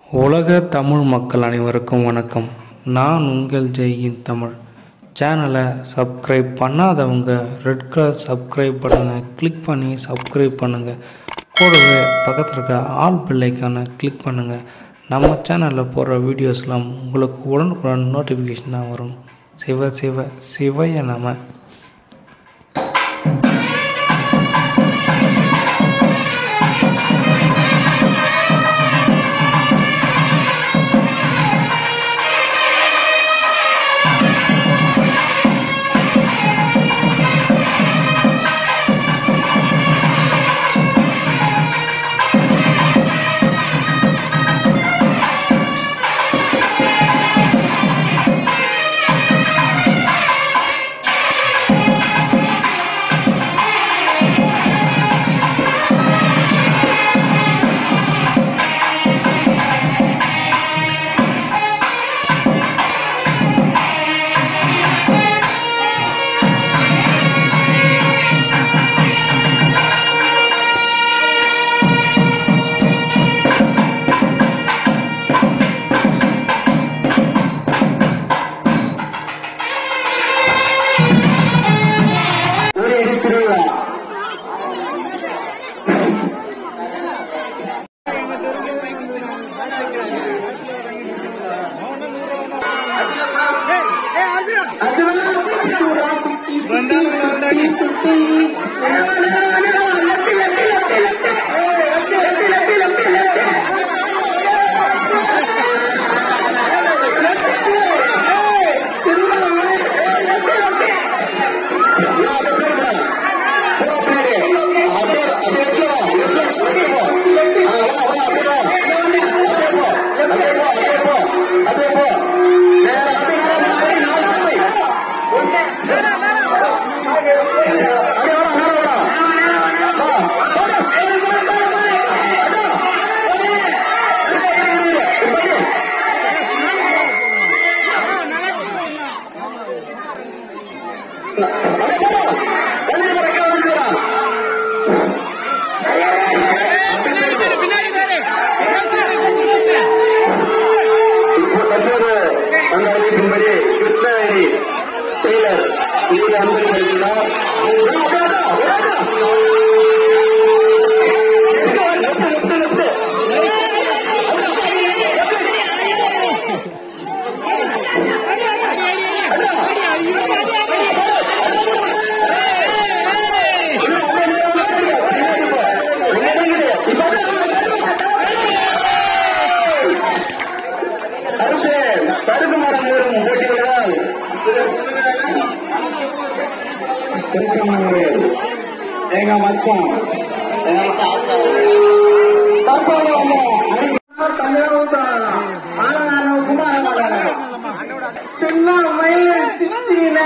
உலக தமிழ் மக்கள் அனைவருக்கும் வணக்கம் நான் உங்கள் ஜெயின் தமிழ் சேனலை சப்ஸ்கிரைப் பண்ணாதவங்க ரெட் கலர் சப்ஸ்கிரைப் பட்டனை கிளிக் பண்ணி சப்ஸ்கிரைப் பண்ணுங்கள் கூடவே பக்கத்தில் இருக்க ஆல் பில்லைக்கான கிளிக் பண்ணுங்கள் நம்ம சேனலில் போடுற வீடியோஸ்லாம் உங்களுக்கு உடனுக்குடன் நோட்டிஃபிகேஷனாக வரும் சிவ சிவ சிவய நம ஒரு அடி திருவிழா இப்போ தற்போது அந்த அறிவிப்பின்படி கிருஷ்ணகிரி டெய்லர் இதில் அன்பர் வருகிறார் அடுத்து பருது மரம் ஏறும் போட்டிகளால் சிறுக்கமணிகள் எங்க மச்சான் சாப்பாடு வந்து சின்ன மயில் சிச்சியில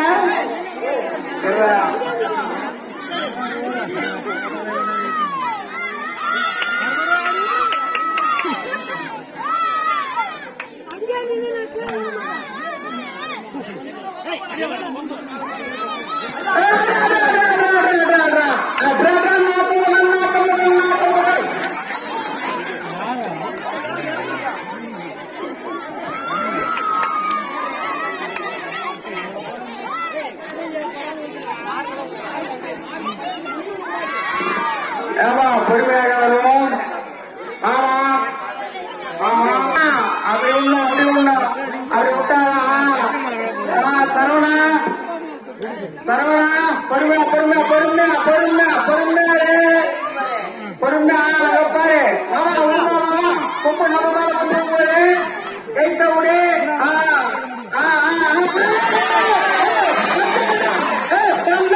ஏமா பொறுமையாக வருவோம் ஆமா ஆமா அப்படி உள்ள அப்படி உள்ள அப்படி விட்டாரா ஆ, சரவணா சரவணா பொறுமையா பொறுமையா பொறுமையா பொறுமையா பொறுமையா இரு. பொறுமையா அங்க பாரு மாமா உள்ள மாமா கும்பு நம்ம மேல கொண்டு போய் கைத்த விடு ஆ ஆ ஆ, ஆ. ஏய்,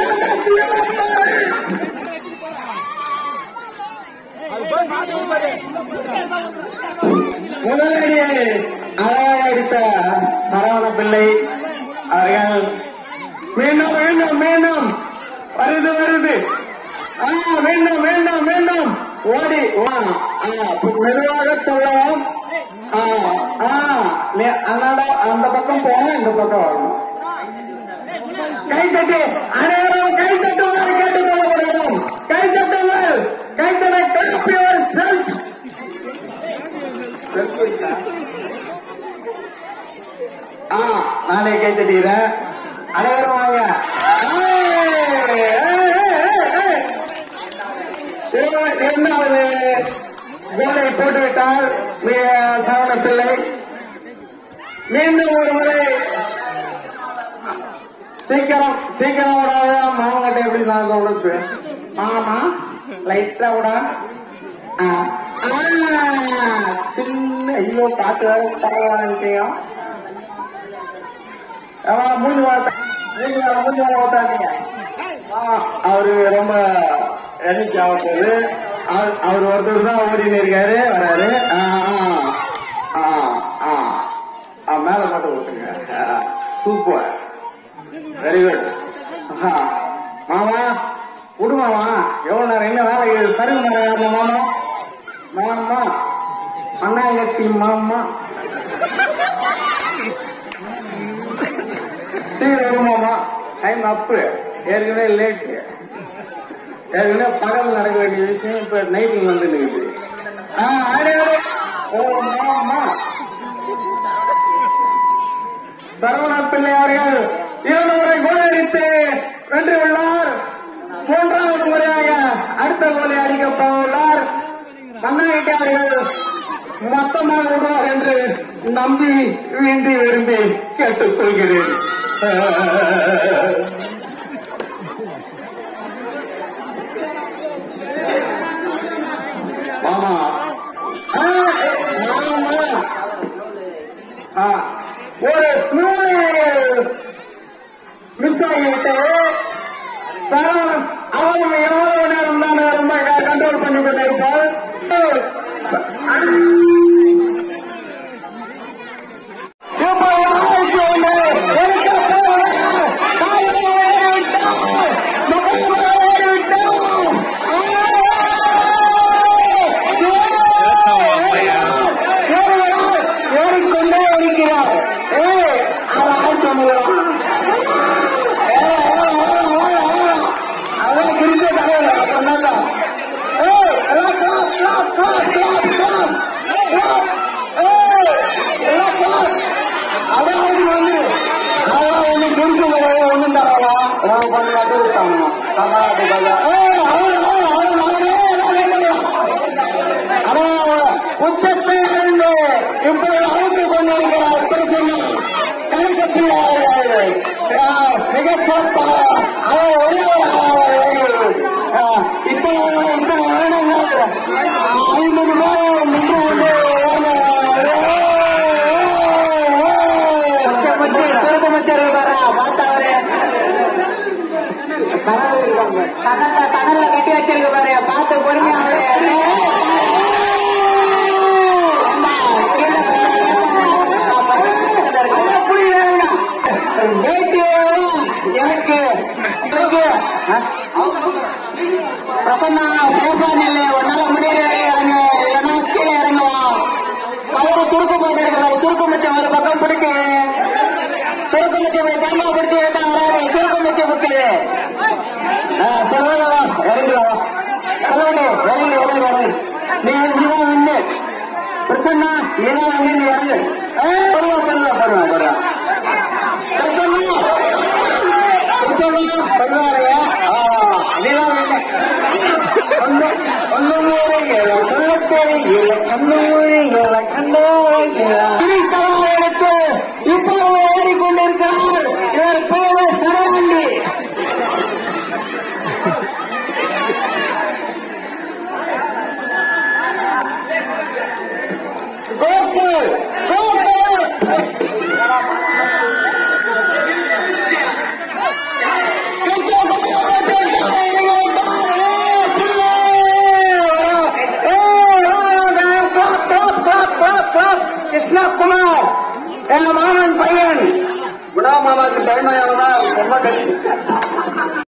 முதலடியை அழகடித்த சரவண பிள்ளை அவர்கள் மீண்டும் மீண்டும் மீண்டும் வருது வருது ஆ மீண்டும் மீண்டும் மீண்டும் ஓடி வா ஆ, மெதுவாக சொல்லவும் ஆ ஆ நீ அண்ணாட அந்த பக்கம் போக இந்த பக்கம் வரணும் கை தட்டி அனைவரும் கை தட்டுமாறு கேட்டுக் கொள்ளப்படுகிறோம் கை தட்டுங்கள் கை தட்ட கிளப் யுவர் செல்ஃப் ஆ நானே கை தட்டிக்கிறேன் அனைவரும் வாங்க ஏய், ஏய், ஏய், ஏய். இவன் இரண்டாவது கோலை போட்டுவிட்டார் மீ- சரவண பிள்ளை மீண்டும் ஒரு முறை சீக்கிரம் சீக்கிரம் விடாத மாமங்கிட்ட எப்படி நான் உனக்கு மாமா லைட்டா விடா ஆ. ஆ, சின்ன ஐயோ காத்து வேற பரவாயில்லையா மூணு வார்த்தை மூணு வாரம் மூணு வாரம் ஓட்டாதீங்க அவரு ரொம்ப எண்ணிக்கை ஆகுது அவர் அவர் ஒருத்தர் தான் ஓடினு இருக்காரு வராரு ஆ, ஆ, ஆ, ஆ. ஆ, மேல மட்டும் ஓட்டுங்க சூப்பர் வெரி குட் மாமா விடு மாமா எவ்வளவு நேரம் என்ன வேலை இது சருகு நேரம் யாரு மாமா மாமா அண்ணாங்கத்தி மாமா சீக்கிரம் மாமா டைம் அப்பு ஏற்கனவே லேட் ஏற்கனவே பகல் நடக்க வேண்டிய விஷயம் இப்ப நைட்டில் வந்து நிற்குது ஆ, அடே, அடே. ஓ மாமா சரவண பிள்ளை அவர்கள் இருநூறை கோல் அடித்து வென்று உள்ளார் மூன்றாவது முறையாக அடுத்த கோலை அடிக்க போகிறார் கண்ணாயிட்ட அவர்கள் மொத்தமாக விடுவார் என்று நம்பி வேண்டி விரும்பி கேட்டுக்கொள்கிறேன் மாமா ஆ, மாமா ஆ, ஒரு மூளை மிஸ் ஆகிட்டு சரவணன் அவன் எவ்வளவு நேரம் தான் ரொம்ப கண்ட்ரோல் பண்ணி கொண்டிருப்பாள் இப்போ ஆயிரத்தி ஒன்று எடுக்க போகிறார். காலையில் ஓடிவிட்டார். மகன் ஓடிவிட்டார். ஏறுகிறார். ஏறிக்கொண்டே இருக்கிறார் ஏய் அவன் ஆயிரத்தி ஒன்று அதான் கிரிஞ்ச தலைவர் அப்புறம் தான் ஏய் எல்லாம் clap clap clap clap clap clap ஏய் எல்லாம் கிளாப் அதாவது வந்து அதான் ஒண்ணு கிரிஞ்ச தலைவர் ஒண்ணும் தரவா நான் கொஞ்சம் அது விட்டாங்க தமிழ்நாட்டு பையன் ஏய் அவன் அவன் அவன் அவனே அவன் உச்சத்தை அடைந்து இப்போது அழைத்து கொண்டிருக்கிறார் பிரசன்னா கணக்கத்தில் மிகச் சிறப்பாக அவன் ஒரே ஒரு இப்போ இப்போ வருடங்கள் ஐம்பது பேர் நின்று கொண்டு கடல்ல கட்டி வச்சிருக்கு பாரு பார்த்து பொறுமையா எனக்கு எனக்கு பிரசன்னா சேஃபான் இல்லை உன்னால முடியல இறங்க இல்லைன்னா கீழே இறங்குவோம் அவரு சுருக்கு போட்டு இருக்கிறாரு சுருக்கு மச்சம் ஒரு பக்கம் பிடிச்சு சுருக்கு மச்சம் தேங்காய் பிடிச்சி விட்டா வராது சுருக்கு மச்சம் பிடிச்சது சொல்லவா இறங்கி வா சொல்லவே இறங்கி இறங்கி இறங்கி நீ இங்கதான் நின்று பிரச்சனை நீதான் வந்து நீ இறங்கு பருவா பருவா பருவா பருவா பிரச்சனை பிரச்சனை பருவாரையா நீதான் நின்று ஒன்னு ஒன்னு ஊரைகளை சொல்ல தெரியல கண்ணு ஊரைகளை கண்டு எடுத்து இப்போ ஏறிக்கொண்டிருக்கிறார் இவர் பேரு சரவண்டி கோகுல் கோகுல் கிருஷ்ணா குமார் என் மாமன் பையன் விடா மாமாக்கு டைம் ஆகிறதா ரொம்ப கஷ்டம்